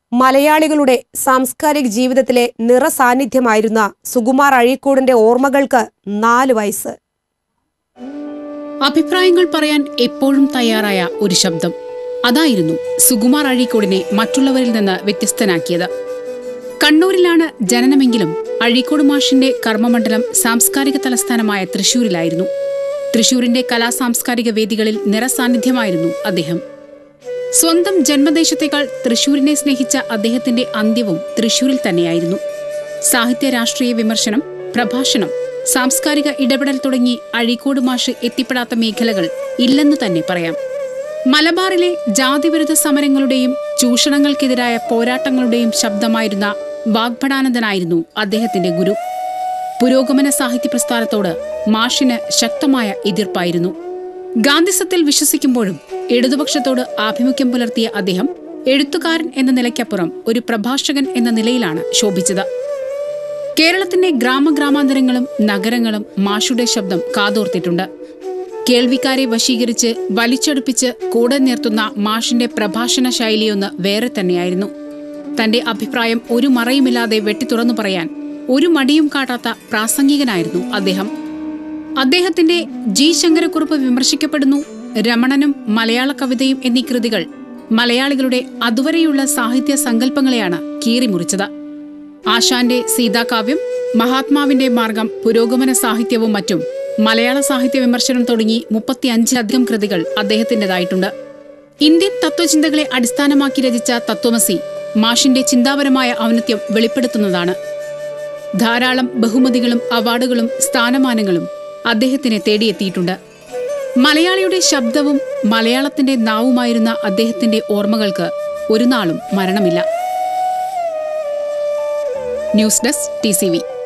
മലയാളികളുടെ സാംസ്കാരിക ജീവിതത്തിലെ നിറസാന്നിധ്യമായിരുന്ന സുകുമാർ അഴീക്കോടിന്റെ ഓർമ്മകൾക്ക് നാല് വയസ്സ് അഭിപ്രായങ്ങൾ പറയാൻ എപ്പോഴും തയ്യാറായ ഒരു ശബ്ദം അതായിരുന്നു സുകുമാർ അഴീക്കോടിനെ മറ്റുള്ളവരിൽ നിന്ന് വ്യത്യസ്തനാക്കിയത് കണ്ണൂരിലാണ് ജനനമെങ്കിലും അഴീക്കോട് മാഷിന്റെ കർമ്മമണ്ഡലം സാംസ്കാരിക തലസ്ഥാനമായ തൃശൂരിലായിരുന്നു തൃശൂരിന്റെ കലാസാംസ്കാരിക വേദികളിൽ നിറസാന്നിധ്യമായിരുന്നു അദ്ദേഹം സ്വന്തം ജന്മദേശത്തേക്കാൾ തൃശൂരിനെ സ്നേഹിച്ച അദ്ദേഹത്തിന്റെ അന്ത്യവും തൃശൂരിൽ തന്നെയായിരുന്നു സാഹിത്യ രാഷ്ട്രീയ വിമർശനം പ്രഭാഷണം സാംസ്കാരിക ഇടപെടൽ തുടങ്ങി അഴീക്കോട് മാഷ് എത്തിപ്പെടാത്ത മേഖലകൾ ഇല്ലെന്നു തന്നെ പറയാം മലബാറിലെ ജാതിവിരുദ്ധ സമരങ്ങളുടെയും ചൂഷണങ്ങൾക്കെതിരായ പോരാട്ടങ്ങളുടെയും ശബ്ദമായിരുന്ന വാഗ്ഭടാനന്ദനായിരുന്നു അദ്ദേഹത്തിന്റെ ഗുരു പുരോഗമന സാഹിത്യ പ്രസ്ഥാനത്തോട് മാഷിന് ശക്തമായ എതിർപ്പായിരുന്നു ഗാന്ധിസത്തിൽ വിശ്വസിക്കുമ്പോഴും ഇടതുപക്ഷത്തോട് ആഭിമുഖ്യം പുലർത്തിയ അദ്ദേഹം എഴുത്തുകാരൻ എന്ന നിലയ്ക്കപ്പുറം ഒരു പ്രഭാഷകൻ എന്ന നിലയിലാണ് ശോഭിച്ചത് കേരളത്തിന്റെ ഗ്രാമഗ്രാമാന്തരങ്ങളും നഗരങ്ങളും മാഷുടെ ശബ്ദം കാതോർത്തിട്ടുണ്ട് കേൾവിക്കാരെ വശീകരിച്ച് വലിച്ചടുപ്പിച്ച് കൂടെ നിർത്തുന്ന മാഷിന്റെ പ്രഭാഷണ ശൈലിയൊന്ന് വേറെ തന്നെയായിരുന്നു തന്റെ അഭിപ്രായം ഒരു മറയുമില്ലാതെ വെട്ടിത്തുറന്നു പറയാൻ ഒരു മടിയും കാട്ടാത്ത പ്രാസംഗികനായിരുന്നു അദ്ദേഹം അദ്ദേഹത്തിന്റെ ജി ശങ്കരക്കുറുപ്പ് വിമർശിക്കപ്പെടുന്നു രമണനും മലയാള കവിതയും എന്നീ കൃതികൾ മലയാളികളുടെ അതുവരെയുള്ള സാഹിത്യ സങ്കല്പങ്ങളെയാണ് കീറിമുറിച്ചത് ആശാന്റെ സീതാകാവ്യം മഹാത്മാവിന്റെ മാർഗം പുരോഗമന സാഹിത്യവും മറ്റും മലയാള സാഹിത്യ വിമർശനം തുടങ്ങി മുപ്പത്തിയഞ്ചിലധികം കൃതികൾ അദ്ദേഹത്തിൻ്റെതായിട്ടുണ്ട് ഇന്ത്യൻ തത്വചിന്തകളെ അടിസ്ഥാനമാക്കി രചിച്ച തത്വമസി മാഷിന്റെ ചിന്താപരമായ ഔന്നത്യം വെളിപ്പെടുത്തുന്നതാണ് ധാരാളം ബഹുമതികളും അവാർഡുകളും സ്ഥാനമാനങ്ങളും അദ്ദേഹത്തിനെ തേടിയെത്തിയിട്ടുണ്ട് മലയാളിയുടെ ശബ്ദവും മലയാളത്തിന്റെ നാവുമായിരുന്ന അദ്ദേഹത്തിന്റെ ഓർമ്മകൾക്ക് ഒരു നാളും മരണമില്ല ന്യൂസ് ഡെസ്ക് ടി